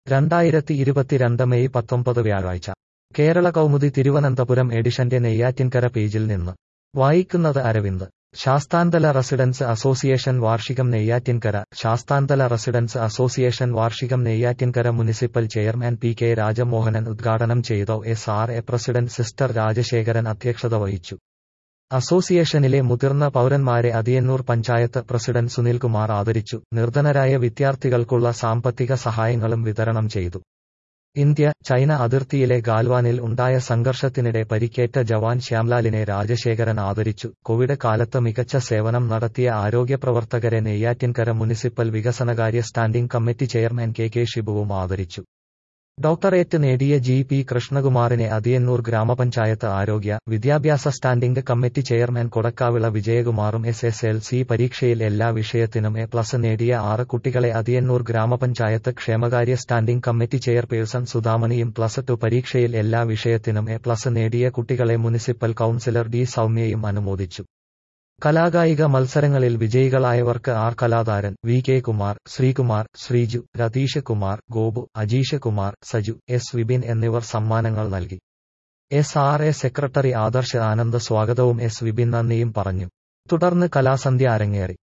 രണ്ടായിരത്തി ഇരുപത്തിരണ്ട് മെയ് പത്തൊമ്പത് വ്യാഴാഴ്ച കേരള കൗമുദി തിരുവനന്തപുരം എഡിഷന്റെ നെയ്യാറ്റിൻകര പേജിൽ നിന്ന് വായിക്കുന്നത് അരവിന്ദ് ശാസ്താന്തല റെസിഡൻസ് അസോസിയേഷൻ വാർഷികം നെയ്യാറ്റിൻകര ശാസ്താന്തല റെസിഡൻസ് അസോസിയേഷൻ വാർഷികം Neyyattinkara municipal chairman P K Rajamohanan ഉദ്ഘാടനം ചെയ്ത S R A president sister Rajasekharan അധ്യക്ഷത വഹിച്ചു അസോസിയേഷനിലെ മുതിർന്ന പൗരന്മാരെ അതിയന്നൂർ പഞ്ചായത്ത് പ്രസിഡന്റ് സുനിൽകുമാർ ആദരിച്ചു നിർധനരായ വിദ്യാർത്ഥികൾക്കുള്ള സാമ്പത്തിക സഹായങ്ങളും വിതരണം ചെയ്തു ഇന്ത്യ ചൈന അതിർത്തിയിലെ ഗാൽവാനിൽ ഉണ്ടായ സംഘർഷത്തിനിടെ പരിക്കേറ്റ ജവാൻ ശ്യാംലാലിനെ രാജശേഖരൻ ആദരിച്ചു കോവിഡ് കാലത്ത് മികച്ച സേവനം നടത്തിയ ആരോഗ്യപ്രവർത്തകരെ നെയ്യാറ്റിൻകര മുനിസിപ്പൽ വികസനകാര്യ standing committee chairman K K ഷിബുവും ആദരിച്ചു ഡോക്ടറേറ്റ് നേടിയ ജി പി കൃഷ്ണകുമാറിനെ അതിയന്നൂർ ഗ്രാമപഞ്ചായത്ത് ആരോഗ്യ വിദ്യാഭ്യാസ സ്റ്റാൻഡിംഗ് കമ്മിറ്റി ചെയർമാൻ കൊടക്കാവിള വിജയകുമാറും എസ് എസ് എൽ സി പരീക്ഷയിൽ എല്ലാ വിഷയത്തിനും എ പ്ലസ് നേടിയ ആറ് കുട്ടികളെ അതിയന്നൂർ ഗ്രാമപഞ്ചായത്ത് ക്ഷേമകാര്യ സ്റ്റാൻഡിംഗ് കമ്മിറ്റി ചെയർപേഴ്സൺ സുധാമണിയും പ്ലസ് ടു പരീക്ഷയിൽ എല്ലാ വിഷയത്തിനും എ പ്ലസ് നേടിയ കുട്ടികളെ മുനിസിപ്പൽ കൌൺസിലർ ഡി സൗമ്യയും അനുമോദിച്ചു കലാകായിക മത്സരങ്ങളിൽ വിജയികളായവർക്ക് R Kalatharan V K Kumar Sreekumar Sreeju Ratheesh Kumar Gopu Ajeesh Kumar Saju S Vipin എന്നിവർ സമ്മാനങ്ങൾ നൽകി S R A secretary Adarsh Anand സ്വാഗതവും എസ് വിപിൻ നന്ദിയും പറഞ്ഞു തുടർന്ന് കലാസന്ധ്യ അരങ്ങേറി